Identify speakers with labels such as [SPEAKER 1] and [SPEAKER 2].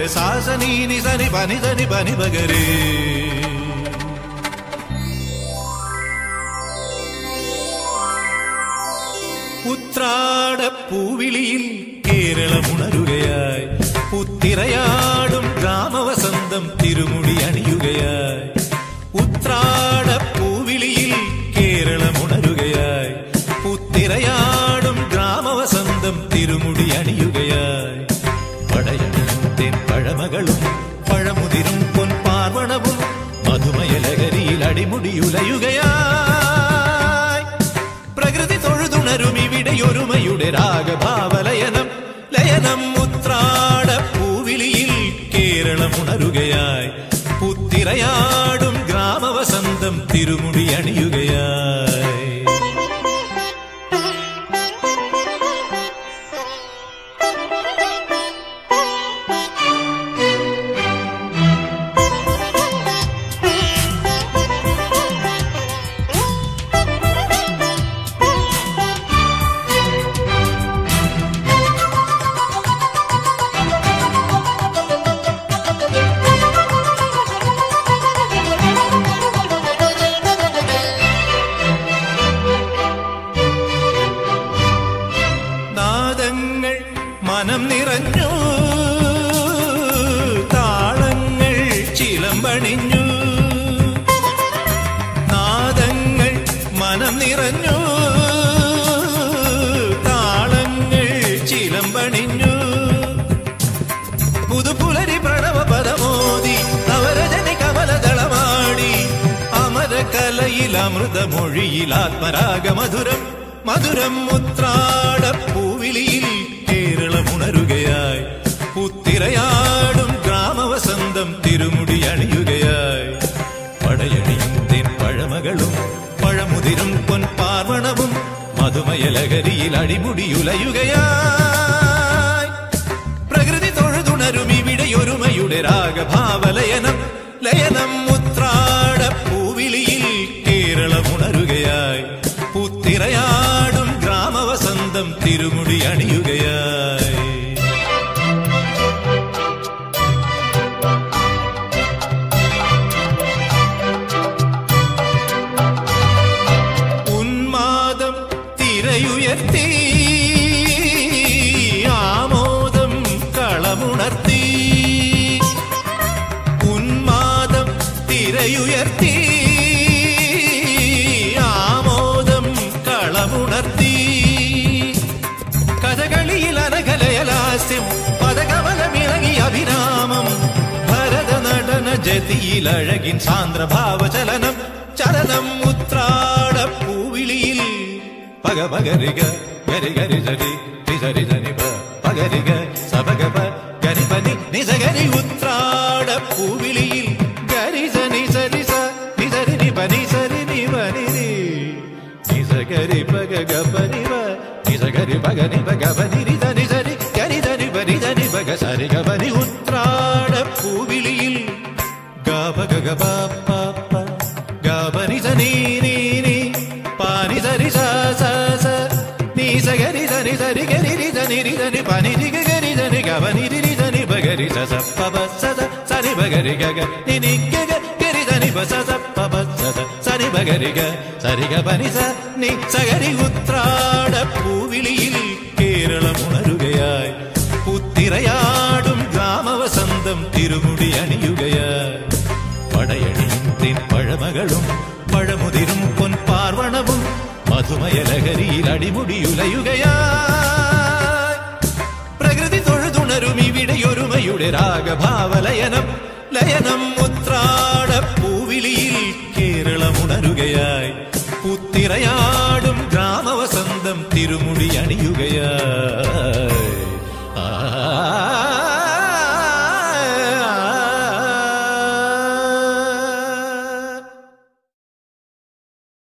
[SPEAKER 1] സാസനി നിസനി പനി സനി പനി പകരേ ഉത്രാടപ്പൂവിളിയിൽ കേരളമുണരുകയായി പുത്തിരയാടും ഗ്രാമവസന്തം തിരുമുടി അണിയുകയായി ഉത്രാടപ്പൂവിളിയിൽ കേരളമുണരുകയായി പുത്തിരയാടും ഗ്രാമവസന്തം തിരുമുടി അണിയുകയായി പടയണത്തിൻ പഴമകളും പഴമുതിരും പൊൻപാർവണവും മധുമയലഹരിയിൽ അടിമുടിയുലയുകയായി പ്രകൃതി തൊഴുതുണരും ഇവിടെയൊരുമയുടെ രാഗഭാവലയനം ലയനം ഉത്രാട പൂവിളിയിൽ കേരളമുണരുകയായി പുത്തിരയാടും ഗ്രാമവസന്തം തിരുമുടി അണിയുകയായി നാദങ്ങൾ മനം നിറഞ്ഞു താളങ്ങൾ ചിലമ്പണിഞ്ഞു നാദങ്ങൾ മനം നിറഞ്ഞു താളങ്ങൾ ചിലമ്പണിഞ്ഞു പുതുപുലരി പ്രണവ പദമോദി നവരജനി കമലദളമാടി അമരകലയിൽ അമൃതമൊഴിയിൽ ആത്മരാഗ മധുരം മധുരം ഉത്രാട പൂവിളിയിൽ കേരളമുണരുകയായി പുത്തിരയാടും ഗ്രാമവസന്തം തിരുമുടി അണിയുകയായി പടയണിയും തെൻ പഴമകളും പഴമുതിരും പൊൻപാർവണവും മധുമയലഹരിയിൽ അടിമുടിയുലയുകയായി പ്രകൃതി തൊഴുതുണരും ഇവിടെയൊരുമയുടെ രാഗഭാവലയനം ലയനം ഉത്രാട പൂവിളിയിൽ കേരളമുണരുകയായി പുത്തിരയാടും ഗ്രാമവസന്തം തിരുമുടി അണിയുകയായി ഉന്മാദം തിരയുയർത്തി ആമോദം കളമുണർത്തി ഉന്മാദം തിരയുയർത്തി ആമോദം കളമുണർത്തി കഥകളിയിൽ അനകലയലാസ്യം പദകമലമിളകി അഭിരാമം ഭരത നടന ജതിയിൽ അഴകിൻ സാന്ദ്രഭാവചലനം ചലനം ഉത്രാട പൂവിളിയിൽ പക പകരിക ഗരി ഗരി ജരി തിസരി ജനി പ പകരിക സപക പ ഗരി പനി നിസഗരി ഉത്രാട പൂവിളിയിൽ ഗരി സനി സരി സ നിസരി നി പനി സരി നി പനി നി നിസഗരി പക ഗ പനി വ നിസഗരി പക നി പക പനി രി സനി സരി ഗരി സനി പനി സനി പക സരി ഗ പനി ഉത്രാട പൂവിളിയിൽ ഗാപ ഗ ഗ പ പ പ ഗാപനി സ നീ നീ നീ പാനി സരി സ സ സ നീ സ ഗരി സനി സരി ഗരി രി സനി രി സനി പനി രി ഗ ഗരി സനി ഗപനി രി രി സനി പ ഗരി സ സ പ പ സ സ സനി പ ഗരി ഗ ഗ നി നി ഗ ഗ ഗരി സനി പ സ സ പ പ സ സ സനി പ ഗരി ഗ സരി ഗ പനി സ നി സ ഗരി ഉത്രാട പൂവിളിയിൽ കേരളമുണരുകയായി പുത്തിരയാടും ഗ്രാമവസന്തം തിരുമുടി അണിയുകയായി പടയണിയും തെൻ പഴമകളും പഴമുതിരും പൊൻപാർവണവും മധുമയലഹരിയിൽ അടിമുടിയുലയുകയായി പ്രകൃതി തൊഴുതുണരും ഇവിടെയൊരുമയുടെ രാഗഭാവലയനം ലയനം ഉത്രാട പൂവിളിയിൽ കേരളമുണരുകയായി പുത്തിരയാടും ഗ്രാമവസന്തം തിരുമുടി അണിയുകയായി